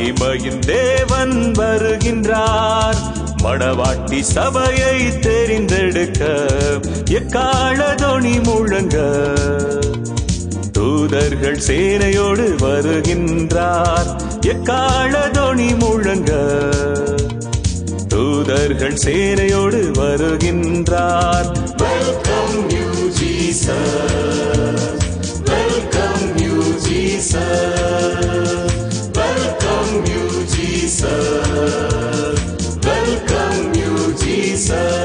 மகிமையின் தேவன் வருகின்றார் மணவாட்டி சபையை தெரிந்தெடுக்க எக்கால தொனி முழங்க தூதர்கள் சேனையோடு வருகின்றார் எக்கால தொனி முழங்க தூதர்கள் சேனையோடு வருகின்றார் welcome you Jesus welcome you Jesus welcome you Jesus welcome you Jesus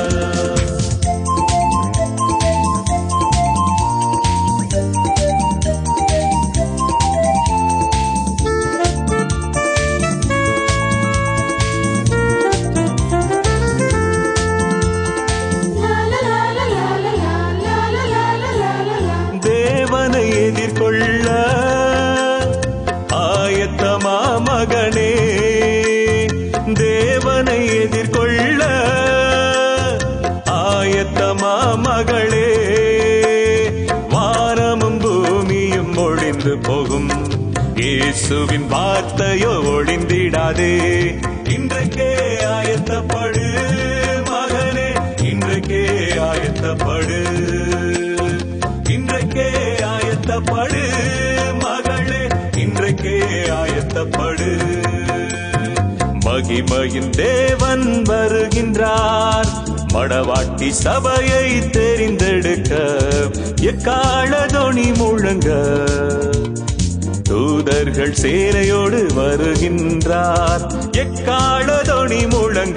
தேவனை எதிர்கொள்ள ஆயத்தமா மகனே தேவனை எதிர்கொள்ள ஆயத்தமா மகளே வானமும் பூமியும் ஒழிந்து போகும் இயேசுவின் வார்த்தையோ ஒழிந்திடாதே இன்றைக்கே ஆயத்தப்படு மகனே இன்றைக்கே ஆயத்தப்படு இன்றைக்கே ஆயத்தப்படு மகளே இன்றைக்கே ஆயத்தப்படு மகிமையின் தேவன் வருகின்றார் மடவாட்டி சபையை தெரிந்தெடுக்க எக்கால தொனி முழங்க தூதர்கள் சேனையோடு வருகின்றார் எக்கால தொனி முழங்க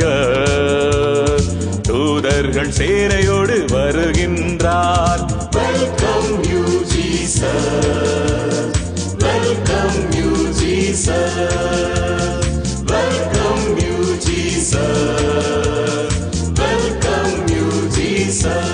தூதர்கள் சேனையோடு வருகின்றார் welcome you Jesus welcome you Jesus welcome you Jesus welcome you Jesus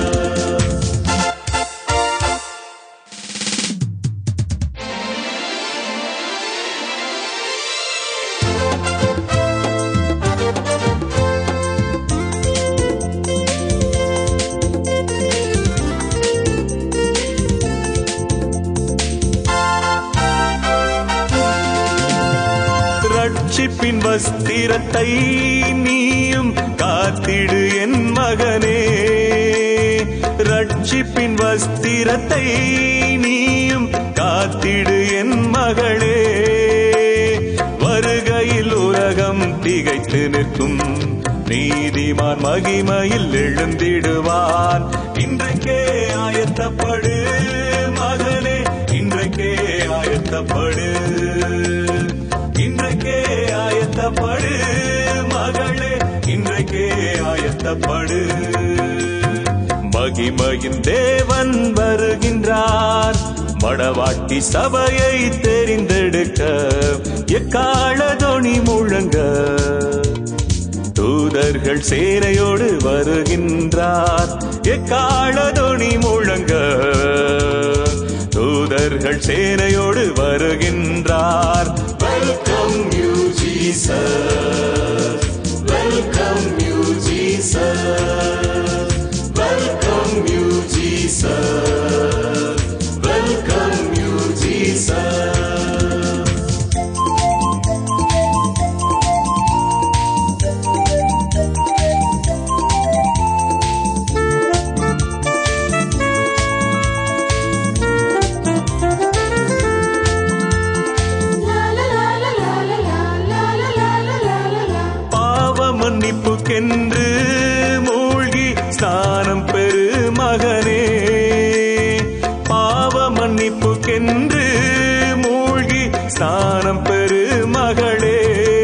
ரட்சிப்பின் வஸ்திரத்தை நீயும் காத்திடு என் மகனே ரட்சிப்பின் வஸ்திரத்தை நீயும் காத்திடு என் மகளே வருகையில் உலகம் திகைத்து நிற்கும் நீதிமான் மகிமையில் எழுந்திடுவான் இன்றைக்கே ஆயத்தப்படு மகனே இன்றைக்கே ஆயத்தப்படு இன்றைக்கே ஆயத்தப்படு மகளே இன்றைக்கே ஆயத்தப்படு மகிமையின் தேவன் வருகின்றார் மடவாட்டி சபையை தெரிந்தெடுக்க எக்கால தொனி முழங்க தூதர்கள் சேனையோடு வருகின்றார் எக்கால தொனி முழங்க தூதர்கள் சேனையோடு வருகின்றார் welcome you Jesus welcome you Jesus welcome you Jesus welcome you Jesus பாவ மன்னிப்புக்கென்று மூழ்கி ஸ்நானம் பெரு மகனே பாவ மன்னிப்புக்கென்று மூழ்கி ஸ்நானம் பெரு மகளே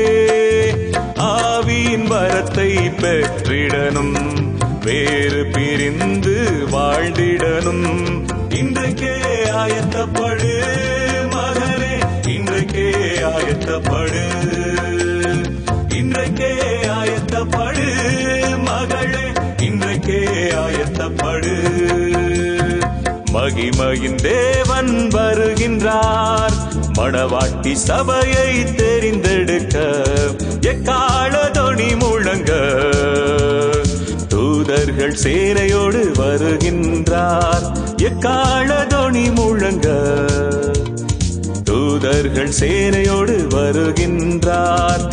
ஆவியின் வரத்தை பெற்றிடனும் வேறு பிரிந்து வாழ்ந்திடனும் இன்றைக்கே ஆயத்தப்படு மகனே இன்றைக்கே ஆயத்தப்படு இன்றைக்கே ஆயத்தப்படு மகளே இன்றைக்கே ஆயத்தப்படு மகிமையின் தேவன் வருகின்றார் மணவாட்டி சபையை தெரிந்தெடுக்க எக்கால தொனி முழங்க தூதர்கள் சேனையோடு வருகின்றார் எக்கால தொனி முழங்க தூதர்கள் சேனையோடு வருகின்றார்